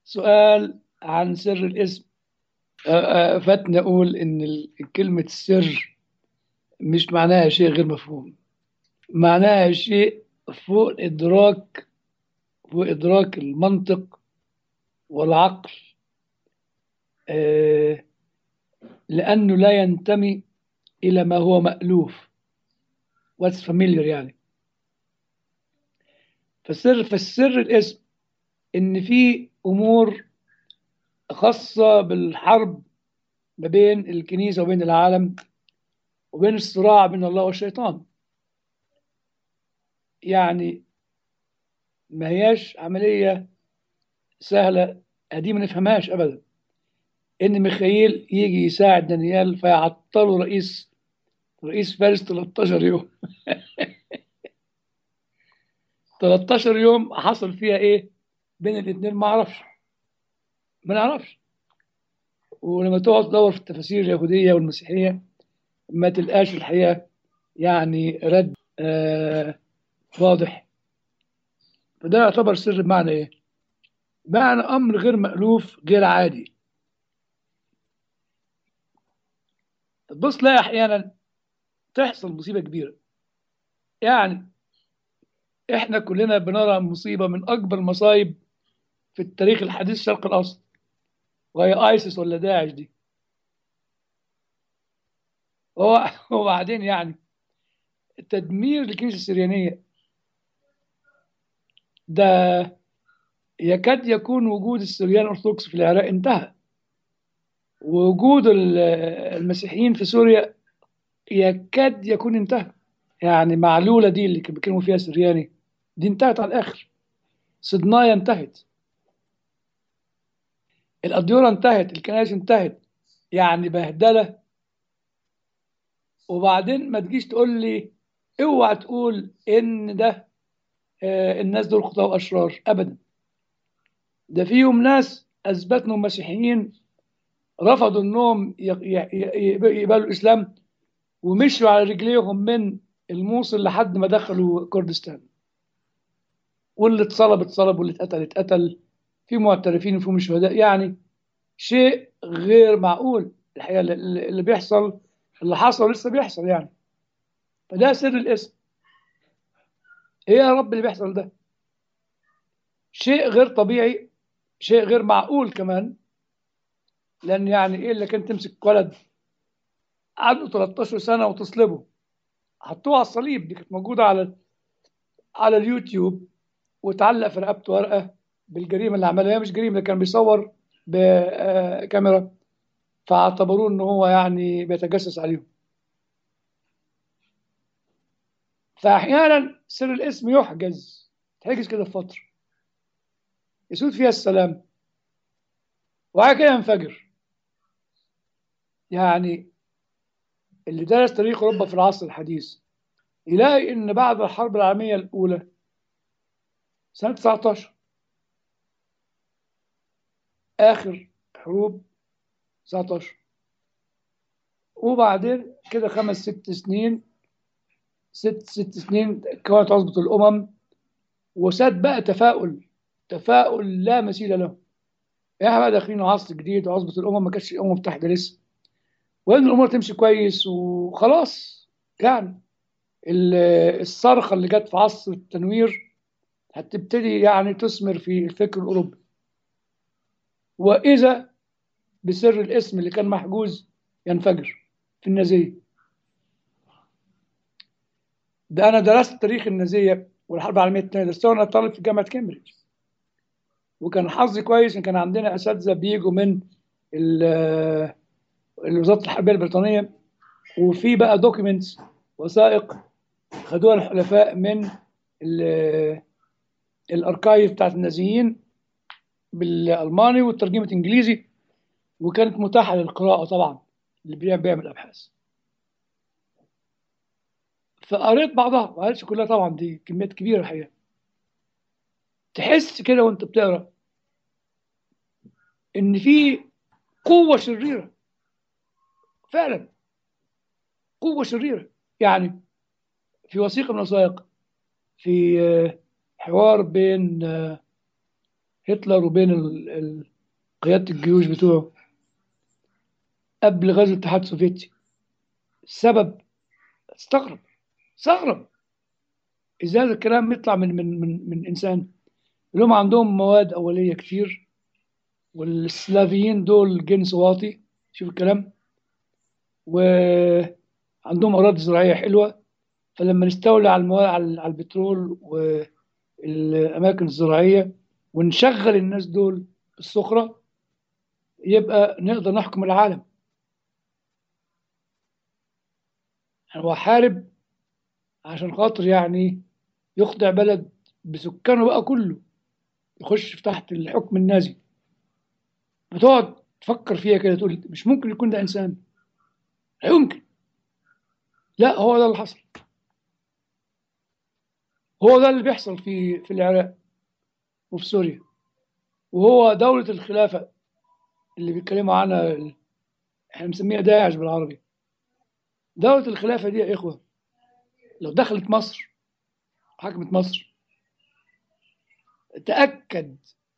سؤال عن سر الاسم آه، آه، فاتني أقول إن ال- كلمة السر مش معناها شيء غير مفهوم معناها شيء فوق إدراك فوق إدراك المنطق والعقل آه، لأنه لا ينتمي إلى ما هو مألوف what's familiar يعني فالسر فالسر الاسم إن في أمور خاصة بالحرب ما بين الكنيسة وبين العالم وبين الصراع بين الله والشيطان يعني ما هياش عملية سهلة دي ما نفهمهاش أبدا إن ميخائيل يجي يساعد دانيال فيعطله رئيس رئيس فارس 13 يوم 13 يوم حصل فيها إيه بين الاثنين ما أعرفش ما نعرفش ولما تقعد تدور في التفاسير اليهودية والمسيحية ما تلقاش الحقيقة يعني رد آه واضح فده يعتبر سر بمعنى ايه؟ معنى امر غير مألوف غير عادي تبص لا احيانا تحصل مصيبة كبيرة يعني احنا كلنا بنرى مصيبة من اكبر المصايب في التاريخ الحديث الشرق الاوسط وهي ايسيس ولا داعش دي هو وبعدين يعني تدمير الكنيسة السريانية ده يكاد يكون وجود السريان الأرثوذكس في العراق انتهى ووجود ال- المسيحيين في سوريا يكاد يكون انتهى يعني معلولة دي اللي كانوا بيتكلموا فيها سرياني دي انتهت على الآخر صدنايا انتهت الأديرة انتهت الكنائس انتهت يعني بهدلة وبعدين ما تجيش تقول لي اوعى تقول ان ده آه، الناس دول خطاة واشرار ابدا ده فيهم ناس اثبت انهم مسيحيين رفضوا انهم ي- ي- ي- يقبلوا الاسلام ومشوا على رجليهم من الموصل لحد ما دخلوا كردستان واللي اتصلب اتصلب واللي اتقتل اتقتل في معترفين وفيهم شهداء يعني شيء غير معقول الحقيقه اللي اللي بيحصل اللي حصل لسه بيحصل يعني فده سر الاسم ايه يا رب اللي بيحصل ده شيء غير طبيعي شيء غير معقول كمان لان يعني ايه اللي كان تمسك ولد عنده 13 سنه وتصلبه حطوه على الصليب دي كانت موجوده على على اليوتيوب وتعلق في رقبته ورقه بالجريمه اللي عملها هي مش جريمه ده كان بيصور بكاميرا فاعتبروه ان هو يعني بيتجسس عليهم فاحيانا سر الاسم يحجز تحجز كده في فتره يسود فيها السلام وبعد كده ينفجر يعني اللي درس تاريخ اوروبا في العصر الحديث يلاقي ان بعد الحرب العالميه الاولى سنه 19 اخر حروب 19 وبعدين كده خمس ست سنين ست ست سنين كانت عصبة الأمم وساد بقى تفاؤل تفاؤل لا مثيل له احنا بقى داخلين عصر جديد وعصبة الأمم ما كانتش الأمم متحدة لسه وإن الأمور تمشي كويس وخلاص يعني ال- الصرخة اللي جت في عصر التنوير هتبتدي يعني تثمر في الفكر الأوروبي وإذا بسر الاسم اللي كان محجوز ينفجر في النازية ده أنا درست تاريخ النازية والحرب العالمية الثانية درستها وأنا طالب في جامعة كامبريدج وكان حظي كويس إن كان عندنا أساتذة بيجوا من ال- وزارة الحربية البريطانية وفي بقى دوكيومنتس وثائق خدوها الحلفاء من ال- الاركايف بتاعت النازيين بالالماني والترجمه انجليزي وكانت متاحه للقراءه طبعا اللي بيعمل بيعمل ابحاث فقريت بعضها ما قريتش كلها طبعا دي كميات كبيره الحقيقه تحس كده وانت بتقرا ان في قوه شريره فعلا قوه شريره يعني في وثيقه من الوثائق في آه، حوار بين آه، هتلر وبين ال- ال- قيادة الجيوش بتوعه قبل غزو الاتحاد السوفيتي السبب استغرب استغرب ازاي هذا الكلام يطلع من من من من انسان اللي هم عندهم مواد اوليه كتير والسلافيين دول جنس واطي شوف الكلام وعندهم اراضي زراعيه حلوه فلما نستولي على المواد على على البترول والاماكن الزراعيه ونشغل الناس دول السخره يبقى نقدر نحكم العالم هو حارب عشان خاطر يعني يخضع بلد بسكانه بقى كله يخش في تحت الحكم النازي بتقعد تفكر فيها كده تقول مش ممكن يكون ده انسان لا يمكن لا هو ده اللي حصل هو ده اللي بيحصل في في العراق وفي سوريا وهو دولة الخلافة اللي بيتكلموا عنها ال- احنا مسميها داعش بالعربي دولة الخلافة دي يا إخوة لو دخلت مصر حكمت مصر تأكد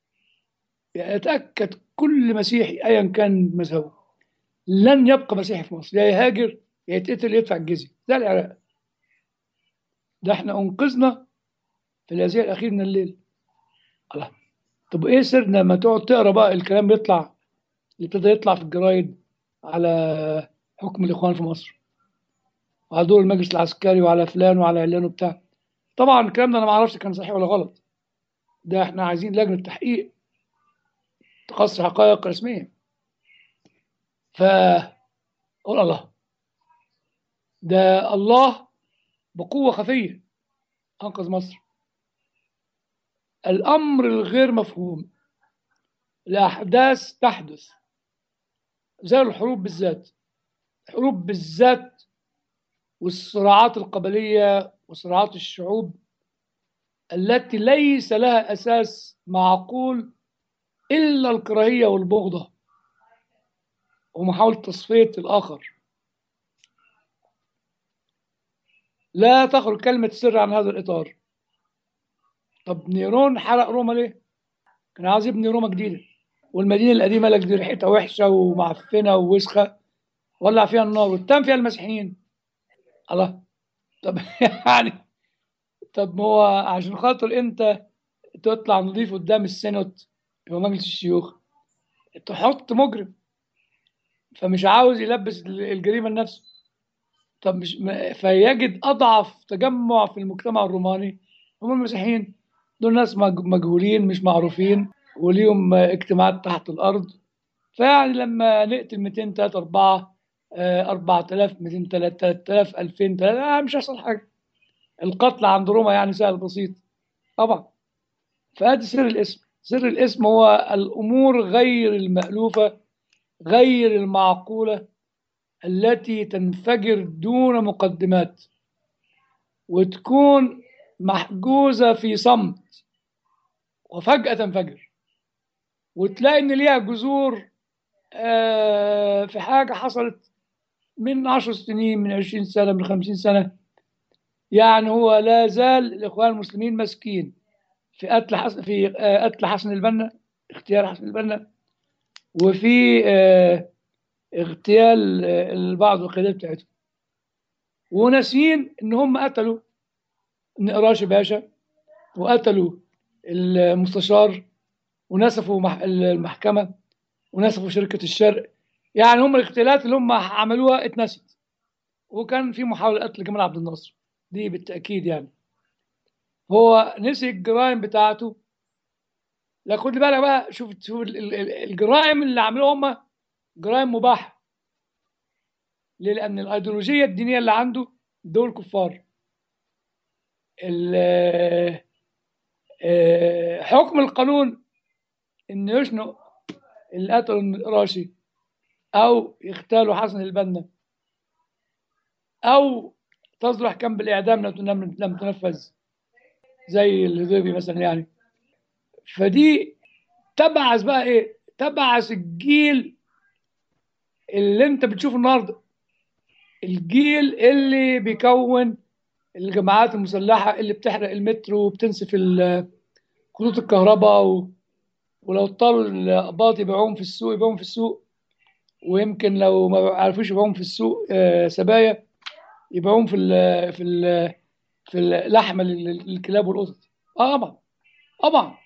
يتأكد كل مسيحي أيا كان مذهبه لن يبقى مسيحي في مصر يا يهاجر يا يتقتل يدفع الجزية ده العراق ده احنا أنقذنا في الأزياء الأخير من الليل الله طب إيه سرنا ما تقعد تقرا بقى الكلام بيطلع اللي ابتدى يطلع في الجرايد على حكم الإخوان في مصر وعلى دور المجلس العسكري وعلى فلان وعلى علان وبتاع طبعا الكلام ده أنا ما أعرفش كان صحيح ولا غلط ده احنا عايزين لجنة تحقيق تقصي حقائق رسمية ف قول الله ده الله بقوة خفية أنقذ مصر الأمر الغير مفهوم الأحداث تحدث زي الحروب بالذات الحروب بالذات والصراعات القبلية وصراعات الشعوب التي ليس لها أساس معقول إلا الكراهية والبغضة ومحاولة تصفية الآخر لا تخرج كلمة سر عن هذا الإطار طب نيرون حرق روما ليه؟ كان عايز يبني روما جديدة والمدينة القديمة لك دي ريحتها وحشة ومعفنة ووسخة ولع فيها النار واتهم فيها المسيحيين الله طب يعني طب ما هو عشان خاطر انت تطلع نظيف قدام السينوت يبقى مجلس الشيوخ تحط مجرم فمش عاوز يلبس الجريمة لنفسه طب مش ما- فيجد أضعف تجمع في المجتمع الروماني هم المسيحيين دول ناس مج- مجهولين مش معروفين وليهم اجتماعات تحت الأرض فيعني لما نقتل 200 3 4 4000 200 3000 2000 3 آه مش هيحصل حاجة القتل عند روما يعني سهل بسيط طبعا فادي سر الاسم سر الاسم هو الامور غير المالوفه غير المعقوله التي تنفجر دون مقدمات وتكون محجوزه في صمت وفجاه تنفجر وتلاقي ان ليها جذور آه، في حاجه حصلت من عشر سنين من عشرين سنه من خمسين سنه يعني هو لا زال الاخوان المسلمين مسكين في قتل حسن في آه، قتل حسن البنا اغتيال حسن البنا وفي آه، اغتيال آه، بعض القيادات بتاعتهم وناسيين ان هم قتلوا نقراش باشا وقتلوا المستشار ونسفوا مح- المحكمه ونسفوا شركه الشرق يعني هم الاغتيالات اللي هم عملوها اتنست وكان في محاوله قتل جمال عبد الناصر دي بالتاكيد يعني هو نسي الجرائم بتاعته لا خد بالك بقى شوف شوف ال- ال- ال- الجرائم اللي عملوها هم جرائم مباحه ليه؟ لان الايديولوجيه الدينيه اللي عنده دول كفار ال- آه، حكم القانون انه يشنق اللي قتلوا النقراشي او يغتالوا حسن البنا او تصدر احكام بالاعدام لو لم لم تنفذ زي الهضيبي مثلا يعني فدي تبعث بقى ايه تبعث الجيل اللي انت بتشوفه النهارده الجيل اللي بيكون الجماعات المسلحه اللي بتحرق المترو وبتنسف ال- خطوط الكهرباء و... ولو طالوا الأقباط يبيعوهم في السوق يبيعوهم في السوق ويمكن لو ما عرفوش يبيعوهم في السوق آه، سبايا يبيعوهم في ال في ال في اللحمة لل- للكلاب والقطط اه طبعا طبعا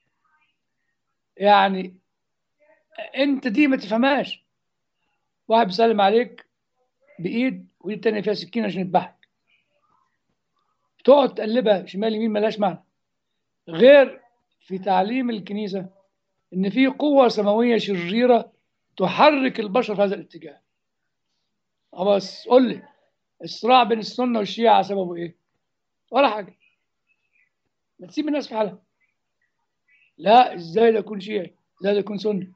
يعني انت دي ما تفهمهاش واحد بيسلم عليك بايد وايد تانية فيها سكينة عشان يذبحك تقعد تقلبها شمال يمين ملهاش معنى غير في تعليم الكنيسة إن في قوة سماوية شريرة تحرك البشر في هذا الاتجاه أه بس قول لي الصراع بين السنة والشيعة سببه إيه؟ ولا حاجة ما تسيب الناس في حالها لا إزاي ده يكون شيعي؟ إزاي ده يكون سني؟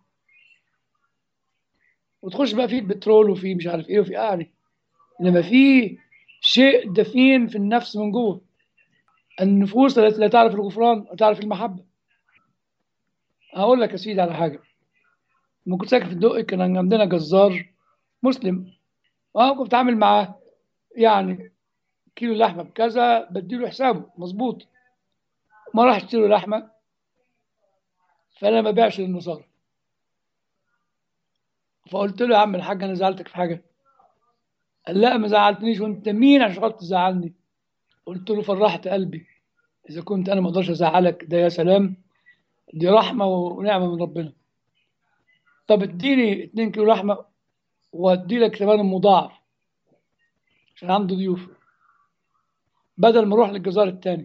وتخش بقى في بترول وفي مش عارف إيه وفي يعني إنما في شيء دفين في النفس من جوه النفوس التي لا تعرف الغفران ولا تعرف المحبة هقول لك يا سيدي على حاجة لما كنت ساكن في الدقي كان عندنا جزار مسلم اه كنت بتعامل معاه يعني كيلو لحمة بكذا بديله حسابه مظبوط ما راح اشتري له لحمة فأنا ما ببيعش للنصارى فقلت له يا عم الحاج أنا زعلتك في حاجة قال لا ما زعلتنيش وأنت مين عشان خاطر تزعلني قلت له فرحت قلبي إذا كنت أنا ما أقدرش أزعلك ده يا سلام دي رحمة ونعمة من ربنا طب اديني 2 كيلو لحمة وادي لك ثمن مضاعف عشان عنده ضيوف بدل ما اروح للجزار التاني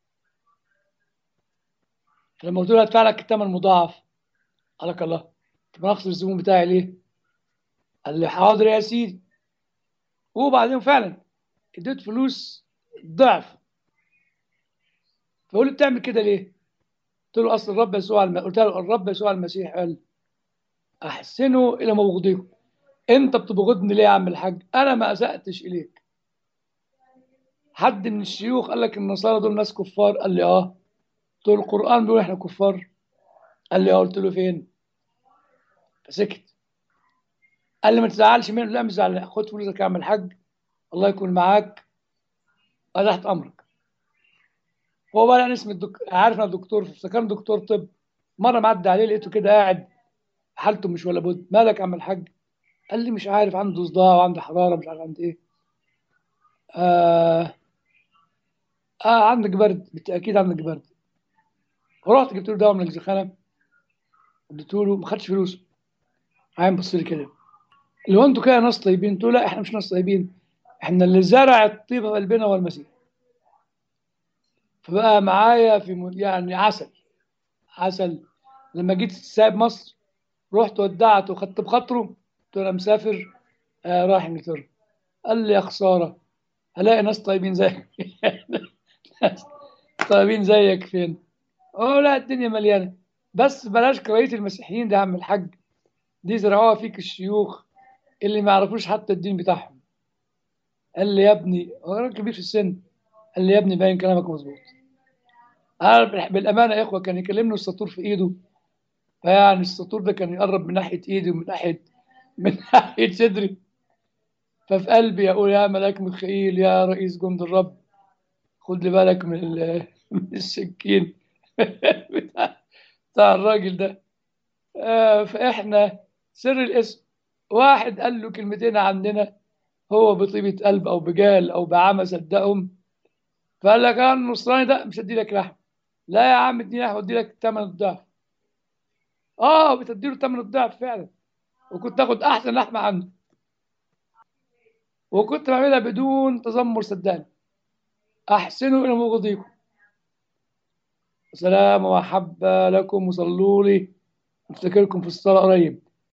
فلما قلت له هدفع لك الثمن مضاعف قال لك الله طب انا اخسر الزبون بتاعي ليه؟ قال لي حاضر يا سيدي وبعدين فعلا اديت فلوس ضعف فقول لي بتعمل كده ليه؟ قلت له اصل الرب يسوع الم... قلت له الرب يسوع المسيح قال احسنوا الى مبغضيكم انت بتبغضني ليه يا عم الحاج؟ انا ما اساتش اليك حد من الشيوخ قال لك النصارى دول ناس كفار قال لي اه قلت له القران بيقول احنا كفار قال لي اه قلت له فين فسكت قال لي ما تزعلش منه لا مش زعلان خد فلوسك يا عم الحاج الله يكون معاك انا تحت امرك هو بقى اسم الدك... عارف انا دكتور فكان دكتور طب مره معدي عليه لقيته كده قاعد حالته مش ولا بد مالك يا عم الحاج قال لي مش عارف عنده صداع وعنده حراره مش عارف عنده ايه آه اه عندك برد بالتاكيد عندك برد ورحت جبت له دواء من الزخانه اديته له ما خدش فلوسه عين بص لي كده اللي هو انتوا كده ناس طيبين قلت له لا احنا مش ناس طيبين احنا اللي زرع الطيبه في قلبنا هو المسيح فبقى معايا في م- يعني عسل عسل لما جيت سايب مصر رحت ودعته وخدت بخاطره قلت له انا مسافر آه رايح انجلترا قال لي يا خساره هلاقي ناس طيبين زيك ناس طيبين زيك فين؟ اه لا الدنيا مليانه بس بلاش كراهيه المسيحيين ده يا عم الحاج دي زرعوها فيك الشيوخ اللي ما يعرفوش حتى الدين بتاعهم قال لي يا ابني هو راجل كبير في السن قال لي يا ابني باين كلامك مظبوط عارف بالامانه يا اخوه كان يكلمني السطور في ايده فيعني السطور ده كان يقرب من ناحيه ايدي ومن ناحيه من ناحيه صدري ففي قلبي اقول يا ملاك ميخائيل يا رئيس جند الرب خد لي بالك من ال- من السكين بتاع بتاع الراجل ده آه، فاحنا سر الاسم واحد قال له كلمتين عندنا هو بطيبة قلب او بجال او بعمى صدقهم فقال لك انا النصراني ده مش هدي لك لحم لا يا عم اديني لحم ادي لك ثمن الضعف اه بتدي له ثمن الضعف فعلا وكنت تاخد احسن لحمه عنده وكنت بعملها بدون تذمر صدقني احسنوا الى مبغضيكم سلام ومحبه لكم وصلوا لي افتكركم في الصلاه قريب